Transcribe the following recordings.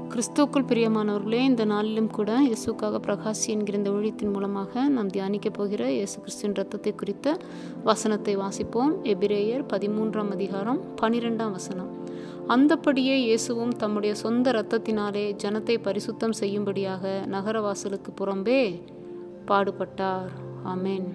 கிறிஸ்துவுக்குள் பிரியமானவர்களே இந்த நாளிலும் கூட இயேசுக்காக பிரகாசி என்கிற இந்த ஊழியத்தின் மூலமாக நாம் தியானிக்கப் போகிற இயேசு கிறிஸ்துவின் ரத்தத்தை குறித்த வசனத்தை வாசிப்போம் எபிரேயர் பதிமூன்றாம் அதிகாரம் பனிரெண்டாம் வசனம் அந்தப்படியே இயேசுவும் தம்முடைய சொந்த இரத்தத்தினாலே ஜனத்தை பரிசுத்தம் செய்யும்படியாக நகரவாசலுக்கு புறம்பே பாடுபட்டார் ஆமேன்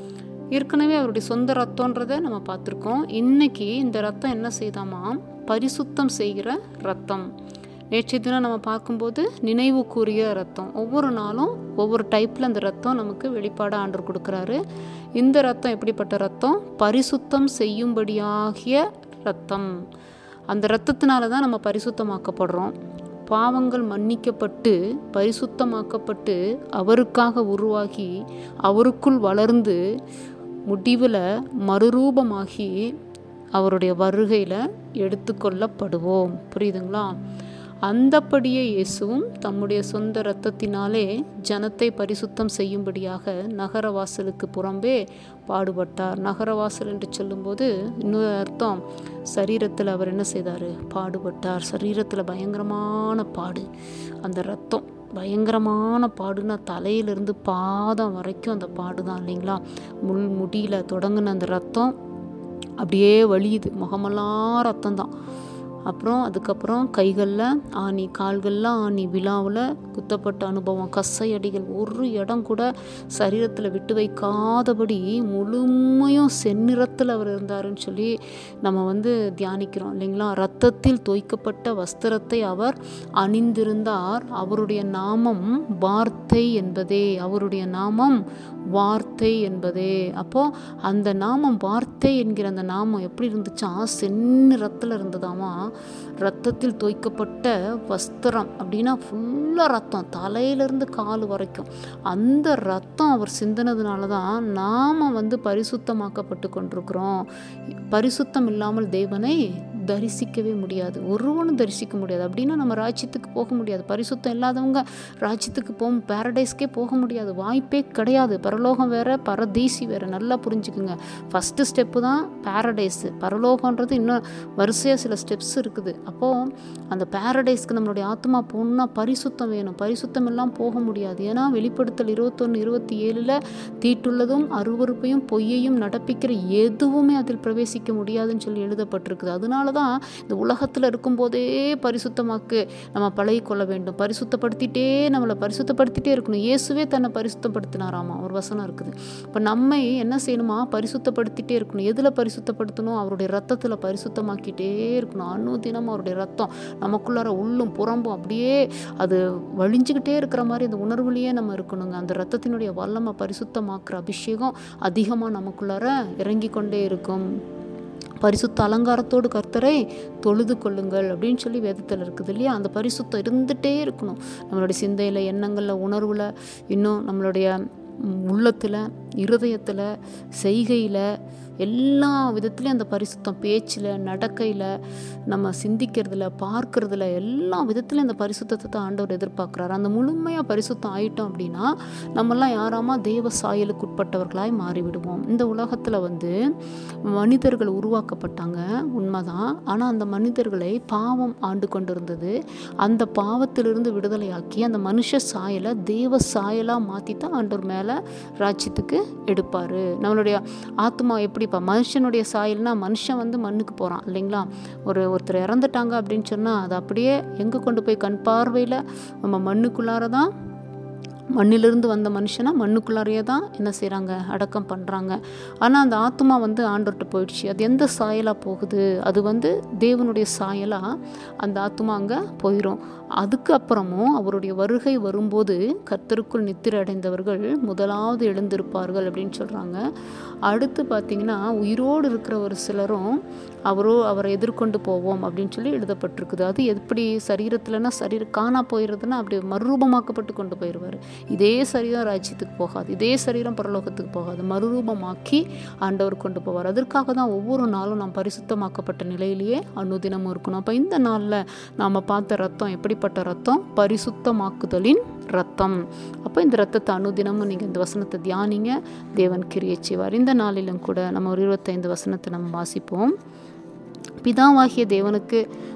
ஏற்கனவே அவருடைய சொந்த ரத்தன்றதை நம்ம பார்த்துருக்கோம் இன்னைக்கு இந்த ரத்தம் என்ன செய்தாமாம் பரிசுத்தம் செய்கிற ரத்தம் நேற்றைய தினம் நம்ம பார்க்கும்போது நினைவு கூறிய ரத்தம் ஒவ்வொரு நாளும் ஒவ்வொரு டைப்பில் அந்த ரத்தம் நமக்கு வெளிப்பாடாக ஆண்டர் கொடுக்குறாரு இந்த ரத்தம் எப்படிப்பட்ட ரத்தம் பரிசுத்தம் செய்யும்படியாகிய ரத்தம் அந்த ரத்தத்தினால தான் நம்ம பரிசுத்தமாக்கப்படுறோம் பாவங்கள் மன்னிக்கப்பட்டு பரிசுத்தமாக்கப்பட்டு அவருக்காக உருவாகி அவருக்குள் வளர்ந்து முடிவில் மறுரூபமாகி அவருடைய வருகையில் எடுத்துக்கொள்ளப்படுவோம் புரியுதுங்களா அந்தப்படியே இயேசுவும் தம்முடைய சொந்த இரத்தத்தினாலே ஜனத்தை பரிசுத்தம் செய்யும்படியாக நகரவாசலுக்கு புறம்பே பாடுபட்டார் நகரவாசல் என்று சொல்லும்போது இன்னொரு அர்த்தம் சரீரத்தில் அவர் என்ன செய்தார் பாடுபட்டார் சரீரத்தில் பயங்கரமான பாடு அந்த ரத்தம் பயங்கரமான பாடுனா தலையிலிருந்து பாதம் வரைக்கும் அந்த பாடு தான் இல்லைங்களா முள் முடியில் தொடங்கின அந்த ரத்தம் அப்படியே வலியுது முகமெல்லாம் ரத்தம் தான் அப்புறம் அதுக்கப்புறம் கைகளில் ஆணி கால்கள்லாம் ஆணி விழாவில் குத்தப்பட்ட அனுபவம் கசை அடிகள் ஒரு இடம் கூட சரீரத்தில் விட்டு வைக்காதபடி முழுமையும் செந்நிறத்தில் அவர் இருந்தாருன்னு சொல்லி நம்ம வந்து தியானிக்கிறோம் இல்லைங்களா ரத்தத்தில் தோய்க்கப்பட்ட வஸ்திரத்தை அவர் அணிந்திருந்தார் அவருடைய நாமம் வார்த்தை என்பதே அவருடைய நாமம் வார்த்தை என்பதே அப்போது அந்த நாமம் வார்த்தை என்கிற அந்த நாமம் எப்படி இருந்துச்சா செந்நிறத்தில் இருந்ததாமா ரத்தத்தில் தோய்க்கப்பட்ட வஸ்திரம் அப்படின்னா ஃபுல்லாக ரத்தம் தலையிலேருந்து கால் வரைக்கும் அந்த ரத்தம் அவர் சிந்தினதுனால தான் நாம் வந்து பரிசுத்தமாக்கப்பட்டு கொண்டிருக்கிறோம் பரிசுத்தம் இல்லாமல் தேவனை தரிசிக்கவே முடியாது ஒருவனும் தரிசிக்க முடியாது அப்படின்னா நம்ம ராஜ்யத்துக்கு போக முடியாது பரிசுத்தம் இல்லாதவங்க ராஜ்யத்துக்கு போக பேரடைஸ்க்கே போக முடியாது வாய்ப்பே கிடையாது பரலோகம் வேற பரதேசி வேற நல்லா புரிஞ்சுக்குங்க ஃபஸ்ட்டு ஸ்டெப்பு தான் பேரடைஸு பரலோகன்றது இன்னும் வரிசையாக சில ஸ்டெப்ஸ் இருக்குது அப்போது அந்த பேரடைஸ்க்கு நம்மளுடைய ஆத்மா போகணுன்னா பரிசுத்தம் வேணும் பரிசுத்தம் எல்லாம் போக முடியாது ஏன்னா வெளிப்படுத்தல் இருபத்தொன்று இருபத்தி ஏழில் தீட்டுள்ளதும் அருவறுப்பையும் பொய்யையும் நடப்பிக்கிற எதுவுமே அதில் பிரவேசிக்க முடியாதுன்னு சொல்லி எழுதப்பட்டிருக்குது அதனால தான் இந்த உலகத்தில் இருக்கும்போதே பரிசுத்தமாக்கு நம்ம பழகி கொள்ள வேண்டும் பரிசுத்தப்படுத்திட்டே நம்மளை பரிசுத்தப்படுத்திட்டே இருக்கணும் இயேசுவே தன்னை பரிசுத்தப்படுத்தினாராமா ஒரு வசனம் இருக்குது இப்போ நம்மை என்ன செய்யணுமா பரிசுத்தப்படுத்திட்டே இருக்கணும் எதில் பரிசுத்தப்படுத்தணும் அவருடைய ரத்தத்தில் பரிசுத்தமாக்கிட்டே இருக்கணும் அணு தினம் அவருடைய ரத்தம் நமக்குள்ளார உள்ளும் புறம்பும் அப்படியே அது வழிஞ்சுக்கிட்டே இருக்கிற மாதிரி அந்த உணர்வுலேயே நம்ம இருக்கணுங்க அந்த ரத்தத்தினுடைய வல்லமை பரிசுத்தமாக்குற அபிஷேகம் அதிகமாக நமக்குள்ளார இறங்கி கொண்டே இருக்கும் பரிசுத்த அலங்காரத்தோடு கர்த்தரை தொழுது கொள்ளுங்கள் அப்படின்னு சொல்லி வேதத்தில் இருக்குது இல்லையா அந்த பரிசுத்தம் இருந்துகிட்டே இருக்கணும் நம்மளுடைய சிந்தையில் எண்ணங்களில் உணர்வில் இன்னும் நம்மளுடைய உள்ளத்தில் இருதயத்தில் செய்கையில் எல்லா விதத்துலேயும் அந்த பரிசுத்தம் பேச்சில் நடக்கையில் நம்ம சிந்திக்கிறதுல பார்க்குறதுல எல்லா விதத்துலையும் அந்த பரிசுத்தத்தை தான் ஆண்டவர் எதிர்பார்க்குறாரு அந்த முழுமையாக பரிசுத்தம் ஆயிட்டோம் அப்படின்னா நம்மெல்லாம் யாராமா தேவ சாயலுக்கு உட்பட்டவர்களாய் மாறிவிடுவோம் இந்த உலகத்தில் வந்து மனிதர்கள் உருவாக்கப்பட்டாங்க உண்மைதான் ஆனால் அந்த மனிதர்களை பாவம் ஆண்டு கொண்டிருந்தது அந்த பாவத்திலிருந்து விடுதலையாக்கி அந்த மனுஷ சாயலை தேவ சாயலாக மாற்றி தான் ஆண்டவர் மேலே ராஜ்யத்துக்கு எடுப்பார் நம்மளுடைய ஆத்மா எப்படிப்பா மனுஷனுடைய சாயல்னா மனுஷன் வந்து மண்ணுக்கு போகிறான் இல்லைங்களா ஒரு ஒருத்தர் இறந்துட்டாங்க அப்படின்னு சொன்னால் அது அப்படியே எங்கே கொண்டு போய் கண் பார்வையில் நம்ம மண்ணுக்குள்ளார தான் மண்ணிலிருந்து வந்த மனுஷனா மண்ணுக்குள்ளாரையே தான் என்ன செய்கிறாங்க அடக்கம் பண்ணுறாங்க ஆனால் அந்த ஆத்மா வந்து ஆண்டோர்கிட்ட போயிடுச்சு அது எந்த சாயலாக போகுது அது வந்து தேவனுடைய சாயலாக அந்த ஆத்மா அங்கே போயிடும் அதுக்கு அப்புறமும் அவருடைய வருகை வரும்போது கர்த்தருக்குள் நித்திர அடைந்தவர்கள் முதலாவது எழுந்திருப்பார்கள் அப்படின்னு சொல்கிறாங்க அடுத்து பார்த்திங்கன்னா உயிரோடு இருக்கிற ஒரு சிலரும் அவரோ அவரை எதிர்கொண்டு போவோம் அப்படின்னு சொல்லி எழுதப்பட்டிருக்குது அது எப்படி சரீரத்தில்னா சரீரம் காணா போயிடுறதுன்னா அப்படி மறுரூபமாக்கப்பட்டு கொண்டு போயிடுவார் இதே சரீரம் ராஜ்யத்துக்கு போகாது இதே சரீரம் பரலோகத்துக்கு போகாது மறுரூபமாக்கி ஆண்டவர் கொண்டு போவார் அதற்காக தான் ஒவ்வொரு நாளும் நாம் பரிசுத்தமாக்கப்பட்ட நிலையிலேயே அனுதினமும் இருக்கணும் அப்போ இந்த நாளில் நாம் பார்த்த ரத்தம் எப்படிப்பட்ட ரத்தம் பரிசுத்தமாக்குதலின் ரத்தம் அப்போ இந்த ரத்தத்தை அனுதினமும் நீங்கள் இந்த வசனத்தை தியானிங்க தேவன் கிரியை செய்வார் இந்த நாளிலும் கூட நம்ம ஒரு இருபத்தைந்து வசனத்தை நம்ம வாசிப்போம் பிதாவாகிய தேவனுக்கு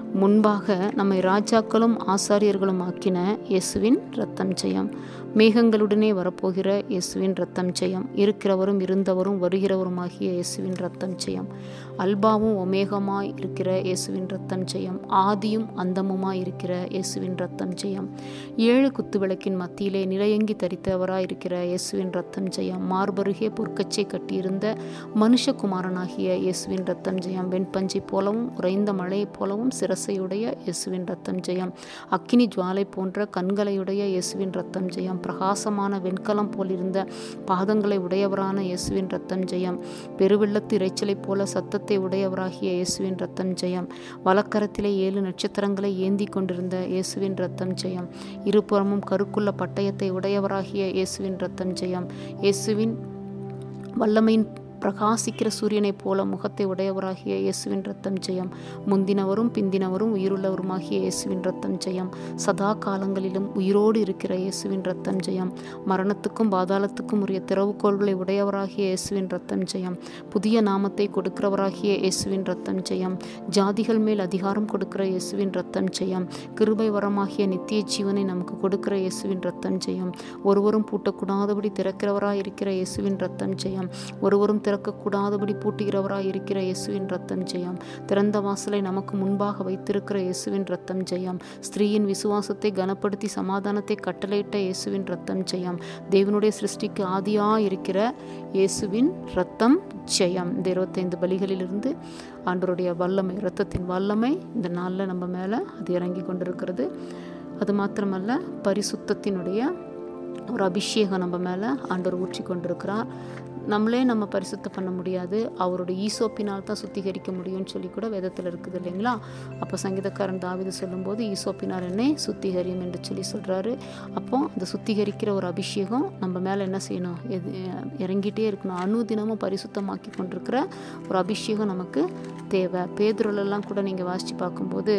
முன்பாக நம்மை ராஜாக்களும் ஆசாரியர்களும் ஆக்கின இயேசுவின் ரத்தம் ஜெயம் மேகங்களுடனே வரப்போகிற இயேசுவின் ரத்தம் ஜெயம் இருக்கிறவரும் இருந்தவரும் வருகிறவருமாகிய இயேசுவின் ரத்தம் ஜெயம் அல்பாவும் ஒமேகமாய் இருக்கிற இயேசுவின் ரத்தம் ஜெயம் ஆதியும் அந்தமுமாய் இருக்கிற இயேசுவின் ரத்தம் ஜெயம் ஏழு குத்து விளக்கின் மத்தியிலே நிலையங்கி தரித்தவராய் இருக்கிற இயேசுவின் ரத்தம் ஜெயம் மார்பருகே பொற்கச்சை கட்டியிருந்த மனுஷகுமாரனாகிய இயேசுவின் ரத்தம் ஜெயம் வெண்பஞ்சை போலவும் உறைந்த மழை போலவும் சிரசையுடைய இயேசுவின் ரத்தம் ஜெயம் அக்கினி ஜுவாலை போன்ற கண்களையுடைய இயேசுவின் ரத்தம் ஜெயம் பிரகாசமான வெண்கலம் போலிருந்த பாதங்களை உடையவரான இயேசுவின் ரத்தம் ஜெயம் பெருவெள்ளத்து இறைச்சலைப் போல சத்தத்தை உடையவராகிய இயேசுவின் ரத்தம் ஜெயம் வலக்கரத்திலே ஏழு நட்சத்திரங்களை ஏந்தி கொண்டிருந்த இயேசுவின் ரத்தம் ஜெயம் இருபுறமும் கருக்குள்ள பட்டயத்தை உடையவராகிய இயேசுவின் ரத்தம் ஜெயம் இயேசுவின் வல்லமையின் பிரகாசிக்கிற சூரியனைப் போல முகத்தை உடையவராகிய இயேசுவின் ரத்தம் ஜெயம் முந்தினவரும் பிந்தினவரும் உயிருள்ளவருமாகிய இயேசுவின் ரத்தம் ஜெயம் சதா காலங்களிலும் உயிரோடு இருக்கிற இயேசுவின் ரத்தம் ஜெயம் மரணத்துக்கும் பாதாளத்துக்கும் உரிய திறவுகோள்களை உடையவராகிய இயேசுவின் ரத்தம் ஜெயம் புதிய நாமத்தை கொடுக்கிறவராகிய இயேசுவின் ரத்தம் ஜெயம் ஜாதிகள் மேல் அதிகாரம் கொடுக்கிற இயேசுவின் ரத்தம் ஜெயம் கிருபை வரமாகிய நித்திய ஜீவனை நமக்கு கொடுக்கிற இயேசுவின் ரத்தம் ஜெயம் ஒருவரும் பூட்டக்கூடாதபடி திறக்கிறவராய் இருக்கிற இயேசுவின் ரத்தம் ஜெயம் ஒருவரும் திறக்கக்கூடாதபடி பூட்டுகிறவராய் இருக்கிற இயேசுவின் ரத்தம் ஜெயம் திறந்த வாசலை நமக்கு முன்பாக வைத்திருக்கிற இயேசுவின் ரத்தம் ஜெயம் ஸ்திரீயின் விசுவாசத்தை கனப்படுத்தி சமாதானத்தை கட்டளையிட்ட இயேசுவின் ரத்தம் ஜெயம் தேவனுடைய சிருஷ்டிக்கு ஆதியா இருக்கிற இயேசுவின் ரத்தம் ஜெயம் இந்த இருபத்தைந்து பலிகளிலிருந்து ஆண்டவருடைய வல்லமை இரத்தத்தின் வல்லமை இந்த நாளில் நம்ம மேலே அது இறங்கி கொண்டிருக்கிறது அது மாத்திரமல்ல பரிசுத்தத்தினுடைய ஒரு அபிஷேகம் நம்ம மேலே ஆண்டவர் ஊற்றி கொண்டிருக்கிறார் நம்மளே நம்ம பரிசுத்தம் பண்ண முடியாது அவருடைய ஈசோப்பினால் தான் சுத்திகரிக்க முடியும்னு சொல்லி கூட வேதத்தில் இருக்குது இல்லைங்களா அப்போ சங்கீதக்காரன் தாவிது சொல்லும்போது ஈசோப்பினார் என்னை சுத்திகரியும் என்று சொல்லி சொல்கிறாரு அப்போ அந்த சுத்திகரிக்கிற ஒரு அபிஷேகம் நம்ம மேலே என்ன செய்யணும் எது இறங்கிட்டே இருக்கணும் அணு தினமும் பரிசுத்தமாக்கி கொண்டிருக்கிற ஒரு அபிஷேகம் நமக்கு தேவை பேதுருளெல்லாம் கூட நீங்கள் வாசித்து பார்க்கும்போது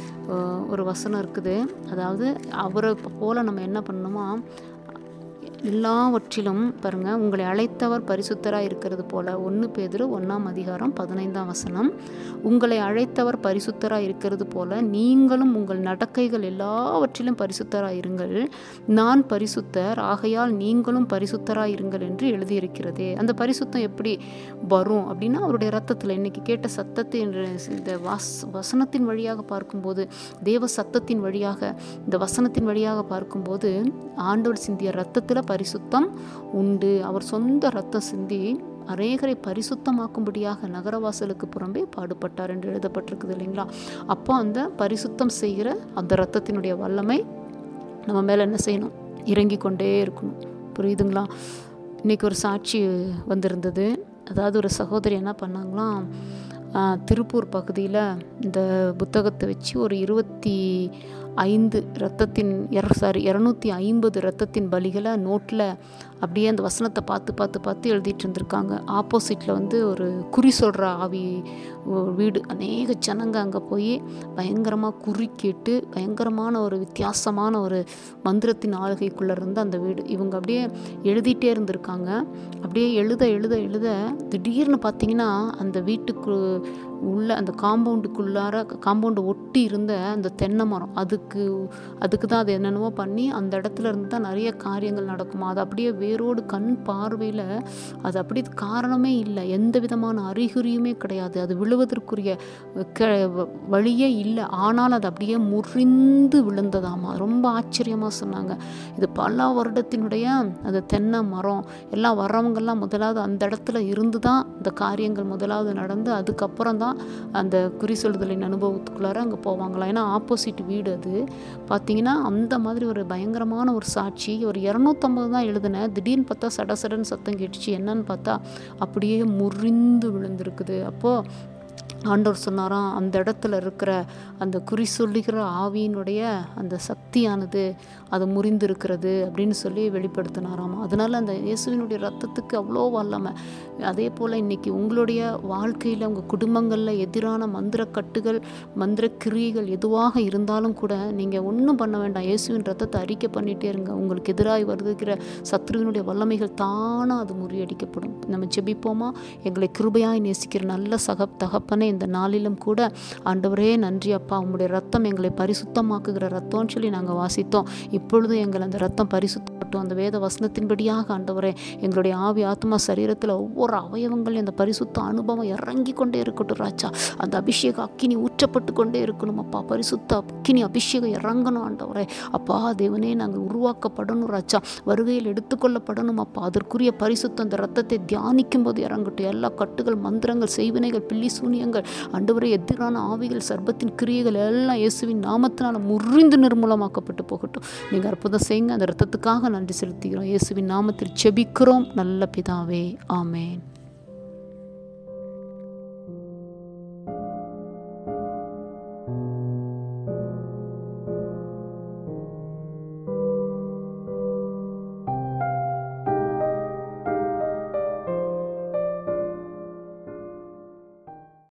ஒரு வசனம் இருக்குது அதாவது அவரை போல் நம்ம என்ன பண்ணணுமா எல்லாவற்றிலும் பாருங்க உங்களை அழைத்தவர் பரிசுத்தராக இருக்கிறது போல ஒன்று பேதுரு ஒன்றாம் அதிகாரம் பதினைந்தாம் வசனம் உங்களை அழைத்தவர் பரிசுத்தராக இருக்கிறது போல நீங்களும் உங்கள் நடக்கைகள் எல்லாவற்றிலும் பரிசுத்தராக இருங்கள் நான் பரிசுத்தர் ஆகையால் நீங்களும் பரிசுத்தராக இருங்கள் என்று எழுதியிருக்கிறதே அந்த பரிசுத்தம் எப்படி வரும் அப்படின்னா அவருடைய ரத்தத்தில் இன்னைக்கு கேட்ட சத்தத்தை இந்த வாஸ் வசனத்தின் வழியாக பார்க்கும்போது தேவ சத்தத்தின் வழியாக இந்த வசனத்தின் வழியாக பார்க்கும்போது ஆண்டவர் சிந்திய ரத்தத்தில் பரிசுத்தம் உண்டு அவர் சொந்த ரத்தம் சிந்தி அநேகரை பரிசுத்தமாக்கும்படியாக நகரவாசலுக்கு புறம்பே பாடுபட்டார் என்று எழுதப்பட்டிருக்குது இல்லைங்களா அப்போ அந்த பரிசுத்தம் செய்கிற அந்த ரத்தத்தினுடைய வல்லமை நம்ம மேலே என்ன செய்யணும் இறங்கி கொண்டே இருக்கணும் புரியுதுங்களா இன்றைக்கி ஒரு சாட்சி வந்திருந்தது அதாவது ஒரு சகோதரி என்ன பண்ணாங்களாம் திருப்பூர் பகுதியில் இந்த புத்தகத்தை வச்சு ஒரு இருபத்தி ஐந்து ரத்தத்தின் இர சாரி இரநூத்தி ஐம்பது ரத்தத்தின் பலிகளை நோட்டில் அப்படியே அந்த வசனத்தை பார்த்து பார்த்து பார்த்து எழுதிட்டு இருந்திருக்காங்க ஆப்போசிட்டில் வந்து ஒரு குறி சொல்கிற ஆவி வீடு அநேக ஜனங்க அங்கே போய் பயங்கரமாக குறி கேட்டு பயங்கரமான ஒரு வித்தியாசமான ஒரு மந்திரத்தின் ஆளுகைக்குள்ளே இருந்து அந்த வீடு இவங்க அப்படியே எழுதிட்டே இருந்திருக்காங்க அப்படியே எழுத எழுத எழுத திடீர்னு பார்த்தீங்கன்னா அந்த வீட்டுக்கு உள்ள அந்த காம்பவுண்டுக்குள்ளார காம்பவுண்டை ஒட்டி இருந்த அந்த தென்னை மரம் அதுக்கு அதுக்கு தான் அது என்னென்னவோ பண்ணி அந்த இடத்துல இருந்து தான் நிறைய காரியங்கள் நடக்குமா அது அப்படியே வேரோடு கண் பார்வையில் அது அப்படி காரணமே இல்லை எந்த விதமான அறிகுறியுமே கிடையாது அது விழுவதற்குரிய க வழியே இல்லை ஆனால் அது அப்படியே முறிந்து விழுந்ததாமா ரொம்ப ஆச்சரியமாக சொன்னாங்க இது பல வருடத்தினுடைய அந்த தென்னை மரம் எல்லாம் வர்றவங்கெல்லாம் முதலாவது அந்த இடத்துல இருந்து தான் இந்த காரியங்கள் முதலாவது நடந்து அதுக்கப்புறம் தான் அந்த குறி சொல்லுதலின் அனுபவத்துக்குள்ளார அங்கே போவாங்களாம் ஏன்னா ஆப்போசிட் வீடு அது பார்த்தீங்கன்னா அந்த மாதிரி ஒரு பயங்கரமான ஒரு சாட்சி ஒரு இரநூத்தம்பது தான் எழுதினேன் திடீர்னு பார்த்தா சட சடன்னு சத்தம் கேட்டுச்சு என்னன்னு பார்த்தா அப்படியே முறிந்து விழுந்திருக்குது அப்போது ஆண்டவர் சொன்னாராம் அந்த இடத்துல இருக்கிற அந்த குறி சொல்லுகிற ஆவியினுடைய அந்த சக்தியானது அது முறிந்திருக்கிறது அப்படின்னு சொல்லி வெளிப்படுத்தினாராம் அதனால அந்த இயேசுவினுடைய ரத்தத்துக்கு அவ்வளோ வல்லமை அதே போல் இன்னைக்கு உங்களுடைய வாழ்க்கையில் உங்கள் குடும்பங்களில் எதிரான மந்திர கட்டுகள் மந்திர கிரியைகள் எதுவாக இருந்தாலும் கூட நீங்கள் ஒன்றும் பண்ண வேண்டாம் இயேசுவின் ரத்தத்தை அறிக்கை பண்ணிகிட்டே இருங்க உங்களுக்கு எதிராக வருகிற சத்ருவினுடைய வல்லமைகள் தானாக அது முறியடிக்கப்படும் நம்ம ஜெபிப்போமா எங்களை கிருபையாய் நேசிக்கிற நல்ல சக தகப்பனே இந்த நாளிலும் கூட ஆண்டவரே நன்றி அப்பா உம்முடைய ரத்தம் எங்களை பரிசுத்தமாக்குகிற ரத்தம்னு சொல்லி நாங்கள் வாசித்தோம் இப்பொழுதும் எங்கள் அந்த ரத்தம் பரிசுத்தப்பட்டோம் அந்த வேத வசனத்தின்படியாக ஆண்டவரே எங்களுடைய ஆவி ஆத்மா சரீரத்தில் ஒவ்வொரு அவயவங்களையும் அந்த பரிசுத்த அனுபவம் இறங்கி கொண்டே இருக்கட்டும் ராஜா அந்த அபிஷேக அக்கினி ஊற்றப்பட்டு கொண்டே இருக்கணும் அப்பா பரிசுத்த அக்கினி அபிஷேகம் இறங்கணும் ஆண்டவரே அப்பா தேவனே நாங்கள் உருவாக்கப்படணும் ராஜா வருகையில் எடுத்துக்கொள்ளப்படணும் அப்பா அதற்குரிய பரிசுத்த அந்த ரத்தத்தை தியானிக்கும் போது இறங்கட்டும் எல்லா கட்டுகள் மந்திரங்கள் செய்வினைகள் பில்லி சூனியங்கள் ஆண்டவரே எதிரான ஆவிகள் சர்பத்தின் கிரியைகள் எல்லாம் இயேசுவின் நாமத்தினால முறிந்து நிர்மூலமாக்கப்பட்டு போகட்டும் நீங்கள் அற்புதம் செய்யுங்க அந்த ரத்தத்துக்காக நன்றி செலுத்துகிறோம் இயேசுவின் நாமத்தில் செபிக்கிறோம் நல்ல பிதாவே ஆமேன்